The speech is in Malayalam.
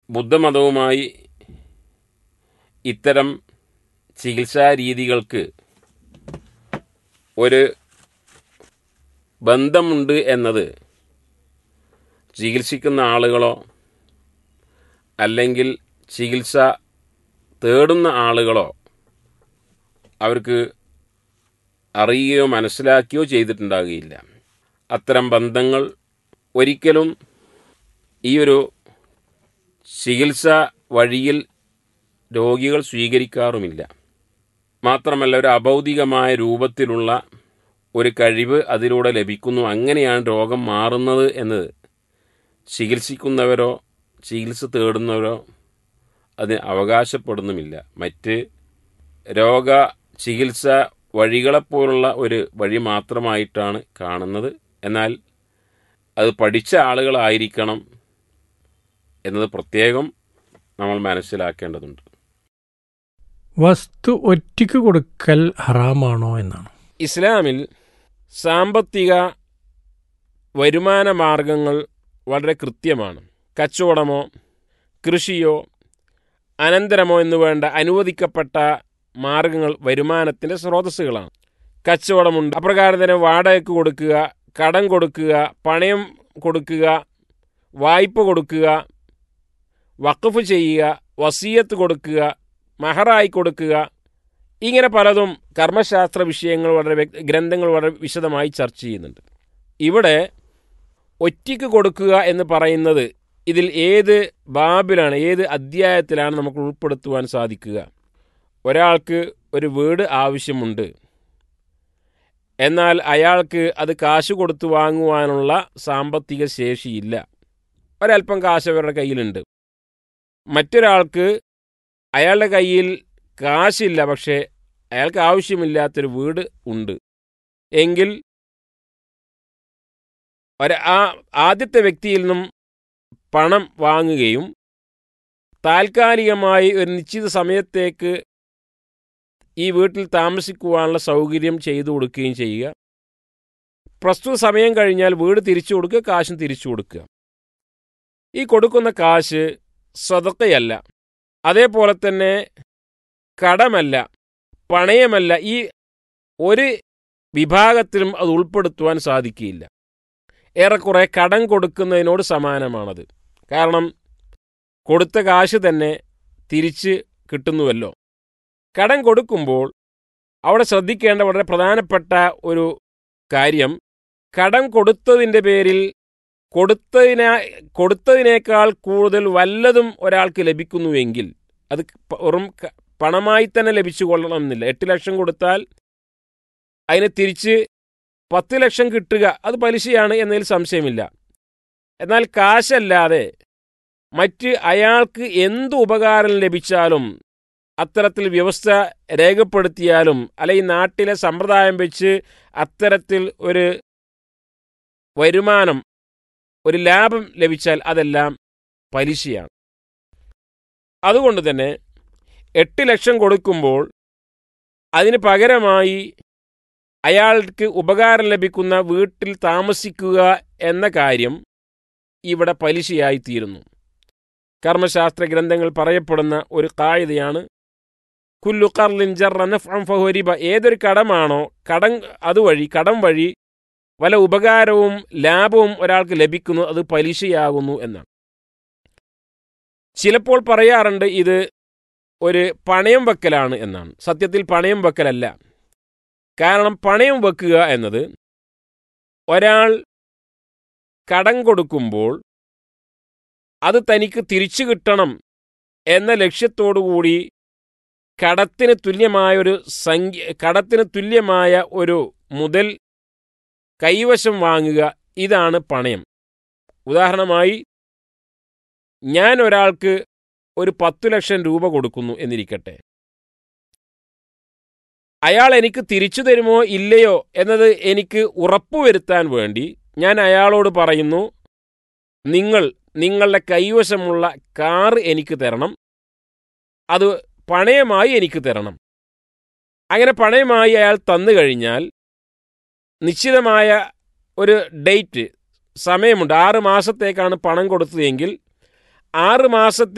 ബുദ്ധമതവുമായി ഇത്തരം ചികിത്സാ രീതികൾക്ക് ഒരു ബന്ധമുണ്ട് എന്നത് ചികിത്സിക്കുന്ന ആളുകളോ അല്ലെങ്കിൽ ചികിത്സ തേടുന്ന ആളുകളോ അവർക്ക് അറിയുകയോ മനസ്സിലാക്കുകയോ ചെയ്തിട്ടുണ്ടാകുകയില്ല അത്തരം ബന്ധങ്ങൾ ഒരിക്കലും ഈ ഒരു ചികിത്സ വഴിയിൽ രോഗികൾ സ്വീകരിക്കാറുമില്ല മാത്രമല്ല ഒരു അഭൗതികമായ രൂപത്തിലുള്ള ഒരു കഴിവ് അതിലൂടെ ലഭിക്കുന്നു അങ്ങനെയാണ് രോഗം മാറുന്നത് എന്നത് ചികിത്സിക്കുന്നവരോ ചികിത്സ തേടുന്നവരോ അതിന് അവകാശപ്പെടുന്നുമില്ല മറ്റ് രോഗ ചികിത്സ വഴികളെപ്പോലുള്ള ഒരു വഴി മാത്രമായിട്ടാണ് കാണുന്നത് എന്നാൽ അത് പഠിച്ച ആളുകളായിരിക്കണം എന്നത് പ്രത്യേകം നമ്മൾ മനസ്സിലാക്കേണ്ടതുണ്ട് വസ്തു ഒറ്റയ്ക്ക് കൊടുക്കൽ ഹറാമാണോ എന്നാണ് ഇസ്ലാമിൽ സാമ്പത്തിക വരുമാന മാർഗങ്ങൾ വളരെ കൃത്യമാണ് കച്ചവടമോ കൃഷിയോ അനന്തരമോ എന്ന് വേണ്ട അനുവദിക്കപ്പെട്ട മാർഗങ്ങൾ വരുമാനത്തിൻ്റെ സ്രോതസ്സുകളാണ് കച്ചവടമുണ്ട് അപ്രകാരം തന്നെ വാടകയ്ക്ക് കൊടുക്കുക കടം കൊടുക്കുക പണയം കൊടുക്കുക വായ്പ കൊടുക്കുക വഖഫ് ചെയ്യുക വസീയത്ത് കൊടുക്കുക മഹറായി കൊടുക്കുക ഇങ്ങനെ പലതും കർമ്മശാസ്ത്ര വിഷയങ്ങൾ വളരെ വ്യക്ത- ഗ്രന്ഥങ്ങൾ വളരെ വിശദമായി ചർച്ച ചെയ്യുന്നുണ്ട് ഇവിടെ ഒറ്റയ്ക്ക് കൊടുക്കുക എന്ന് പറയുന്നത് ഇതിൽ ഏത് ബാബിലാണ് ഏത് അധ്യായത്തിലാണ് നമുക്ക് ഉൾപ്പെടുത്തുവാൻ സാധിക്കുക ഒരാൾക്ക് ഒരു വീട് ആവശ്യമുണ്ട് എന്നാൽ അയാൾക്ക് അത് കാശ് കൊടുത്തു വാങ്ങുവാനുള്ള സാമ്പത്തിക ശേഷിയില്ല ഒരല്പം കാശ് അവരുടെ കയ്യിലുണ്ട് മറ്റൊരാൾക്ക് അയാളുടെ കയ്യിൽ കാശില്ല പക്ഷേ അയാൾക്ക് ആവശ്യമില്ലാത്തൊരു വീട് ഉണ്ട് എങ്കിൽ ഒരു ആ ആദ്യത്തെ വ്യക്തിയിൽ നിന്നും പണം വാങ്ങുകയും താൽക്കാലികമായി ഒരു നിശ്ചിത സമയത്തേക്ക് ഈ വീട്ടിൽ താമസിക്കുവാനുള്ള സൗകര്യം ചെയ്തു കൊടുക്കുകയും ചെയ്യുക പ്രസ്തുത സമയം കഴിഞ്ഞാൽ വീട് തിരിച്ചു കൊടുക്കുക കാശും തിരിച്ചു കൊടുക്കുക ഈ കൊടുക്കുന്ന കാശ് സ്വതക്കയല്ല അതേപോലെ തന്നെ കടമല്ല പണയമല്ല ഈ ഒരു വിഭാഗത്തിലും അത് ഉൾപ്പെടുത്തുവാൻ സാധിക്കുകയില്ല ഏറെക്കുറെ കടം കൊടുക്കുന്നതിനോട് സമാനമാണത് കാരണം കൊടുത്ത കാശ് തന്നെ തിരിച്ച് കിട്ടുന്നുവല്ലോ കടം കൊടുക്കുമ്പോൾ അവിടെ ശ്രദ്ധിക്കേണ്ട വളരെ പ്രധാനപ്പെട്ട ഒരു കാര്യം കടം കൊടുത്തതിൻ്റെ പേരിൽ കൊടുത്തതിന കൊടുത്തതിനേക്കാൾ കൂടുതൽ വല്ലതും ഒരാൾക്ക് ലഭിക്കുന്നുവെങ്കിൽ അത് പ- വെറും ക- പണമായി തന്നെ ലഭിച്ചു കൊള്ളണമെന്നില്ല എട്ട് ലക്ഷം കൊടുത്താൽ അതിന് തിരിച്ച് പത്ത് ലക്ഷം കിട്ടുക അത് പലിശയാണ് എന്നതിൽ സംശയമില്ല എന്നാൽ കാശല്ലാതെ മറ്റ് അയാൾക്ക് എന്ത് ഉപകാരം ലഭിച്ചാലും അത്തരത്തിൽ വ്യവസ്ഥ രേഖപ്പെടുത്തിയാലും അല്ലെങ്കിൽ നാട്ടിലെ സമ്പ്രദായം വെച്ച് അത്തരത്തിൽ ഒരു വരുമാനം ഒരു ലാഭം ലഭിച്ചാൽ അതെല്ലാം പലിശയാണ് അതുകൊണ്ട് തന്നെ എട്ട് ലക്ഷം കൊടുക്കുമ്പോൾ അതിന് പകരമായി അയാൾക്ക് ഉപകാരം ലഭിക്കുന്ന വീട്ടിൽ താമസിക്കുക എന്ന കാര്യം ഇവിടെ പലിശയായിത്തീരുന്നു കർമ്മശാസ്ത്ര ഗ്രന്ഥങ്ങൾ പറയപ്പെടുന്ന ഒരു കായികയാണ് കുല്ലു കർലിൻ ജർറ നഫ്അൻ ഫഹുവ റിബ ഏതൊരു കടമാണോ കടം അതുവഴി കടം വഴി വല്ല ഉപകാരവും ലാഭവും ഒരാൾക്ക് ലഭിക്കുന്നു അത് പലിശയാകുന്നു എന്നാണ് ചിലപ്പോൾ പറയാറുണ്ട് ഇത് ഒരു പണയം വെക്കലാണ് എന്നാണ് സത്യത്തിൽ പണയം വെക്കലല്ല കാരണം പണയം വെക്കുക എന്നത് ഒരാൾ കടം കൊടുക്കുമ്പോൾ അത് തനിക്ക് തിരിച്ചു കിട്ടണം എന്ന ലക്ഷ്യത്തോടുകൂടി കടത്തിന് തുല്യമായ ഒരു സംഖ്യ കടത്തിന് തുല്യമായ ഒരു മുതൽ കൈവശം വാങ്ങുക ഇതാണ് പണയം ഉദാഹരണമായി ഞാൻ ഒരാൾക്ക് ഒരു പത്തു ലക്ഷം രൂപ കൊടുക്കുന്നു എന്നിരിക്കട്ടെ അയാൾ എനിക്ക് തിരിച്ചു തരുമോ ഇല്ലയോ എന്നത് എനിക്ക് ഉറപ്പുവരുത്താൻ വേണ്ടി ഞാൻ അയാളോട് പറയുന്നു നിങ്ങൾ നിങ്ങളുടെ കൈവശമുള്ള കാർ എനിക്ക് തരണം അത് പണയമായി എനിക്ക് തരണം അങ്ങനെ പണയമായി അയാൾ തന്നു കഴിഞ്ഞാൽ നിശ്ചിതമായ ഒരു ഡേറ്റ് സമയമുണ്ട് ആറ് മാസത്തേക്കാണ് പണം കൊടുത്തതെങ്കിൽ ആറ് മാസത്തെ